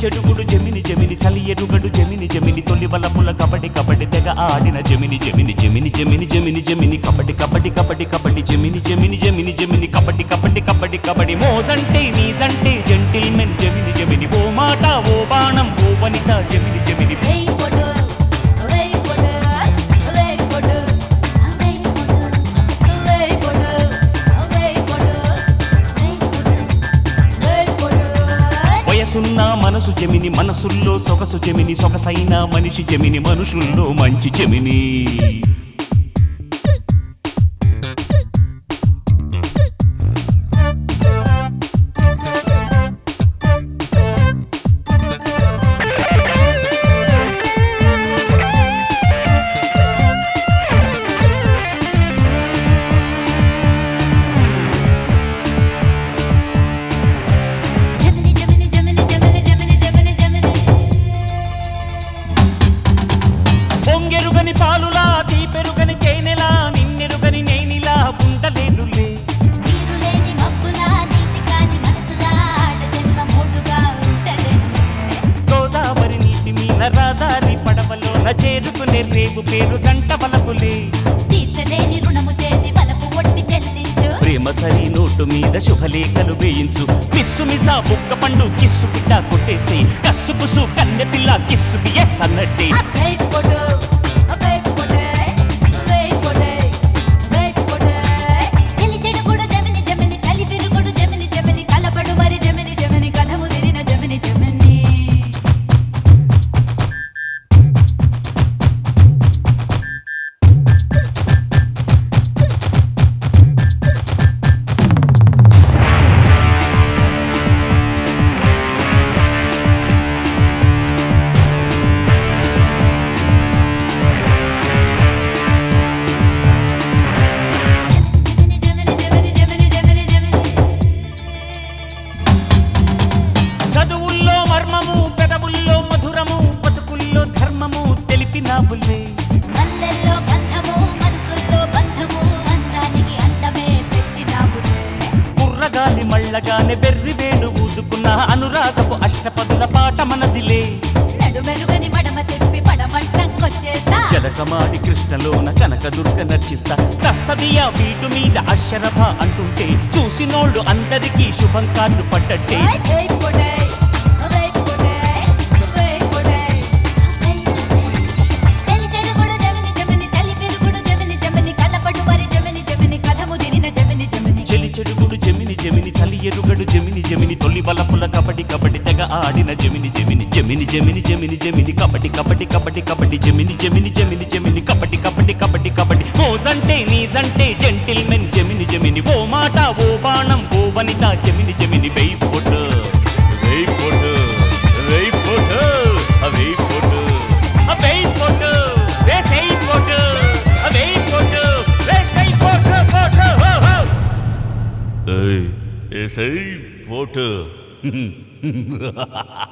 చెడుగుడు జమిని జమిని చలి ఎరుగడు జమిని జమిని తొలి వలపుల కబడ్డీ కబడ్డీ తెగ ఆడిన Gemini Gemini Gemini Gemini Gemini Gemini kabaddi kabaddi kabaddi kabaddi Gemini Gemini Gemini Gemini kabaddi kabaddi kabaddi kabaddi మోజంటే నీజంటే జెంటిల్మెన్ జమిని జమిని ఓ మాట ఓ బాణం ఓ వనిత జమిని జమిని వేయ్ పొడు వేయ్ పొడు వేయ్ పొడు వేయ్ పొడు వేయ్ పొడు వేయ్ పొడు వేయ్ పొడు వయసున్న మనసు జమిని మనసుల్లో సొగసు జమిని సొగసైన మనిషి జమిని మనుషుల్లో మంచి జమిని Gemini Gemini Gemini Gemini Gemini Gemini జమిని పొంగెరుగని పాలులా తీపెరుగని తేనెలా నిన్నెరుగని నేనిలా ఉండలేనులే నీరు లేని మబ్బులా నీతి కాని మనసులా ఆడ జన్మ మూడుగా ఉంటదేను గోదావరి నీటి మీద రాదారి పడవలోన చేరుకునే రేవు పేరు జంట బలపులే తీర్చలేని రుణము చేసి బలపు ఒట్టి చెల్లించు ప్రేమ సరి నోటు మీద శుభలేఖలు వేయించు మిస్సు మిసా బుక్క పండు కిస్సు పిట్ట కొట్టేస్తే కస్సు పుసు కన్నె పిల్ల కిస్సు ఎస్ అన్నట్టే వేయ్ పొడు వేయ్ పొడు వేయ్ పొడు వేయ్ పొడు చెలి చెడుగుడు జమిని జమిని చలి విరుగుడు జమిని జమిని కలపడు మరి జమిని జమిని కథ ముదిరిన జమిని Gemini Gemini Gemini Gemini Gemini Gemini జమిని చదువుల్లో మర్మము పెదవుల్లో మధురము బతుకుల్లో ధర్మము తెలిపినావులే మల్లెల్లో గంధము మనసుల్లో బంధము అందానికి అందమే తెచ్చినావులే కుర్రగాలి మళ్ళగానే వెర్రి వేడు ఊదుకున్న అనురాగపు అష్టపదుల పాట మనదిలే నడుమెరుగని మడమ తిప్పి పడమట్టంకొచ్చేస్తా జలకమాడి కృష్ణలోన కనక దుర్గ నర్చిస్తా తస్సదియా వీటు మీద అక్షరభ అంటుంటే చూసినోళ్ళు అందరికీ శుభం కార్డు పడ్డట్టే వేయ్ పొడే వేయ్ పొడే వేయ్ పొడే వేయ్ పొడే చలి చెడుగుడు జమిని జమిని చలి విరుగుడు జమిని జమిని కలపడు మరి జమిని జమిని కథ ముదిరిన జమిని జమిని చెలి చెడుగుడు జమిని జమిని చలి ఎరుగడు జమిని జమిని తొలి బలపుల కబడ్డీ కబడ్డీ తెగ ఆడిన Gemini Gemini Gemini Gemini Gemini Gemini kabaddi kabaddi kabaddi kabaddi Gemini Gemini Gemini Gemini kabaddi kabaddi kabaddi kabaddi మోజంటే నీజంటే జెంటిల్మెన్ జమిని జమిని ఓ మాట ఓ బాణం ఓ వనిత జమిని జమిని వెయ్యి పొట్టు వెయ్యి పొట్టు వెయ్యి పొట్టు వెయ్యి పొట్టు వెయ్యి పొట్టు వేసేయి పొట్టు వెయ్యి పొట్టు వేసేయి పొట్టు పొట్టు హో హో ఏయ్ ఏసై ఓటు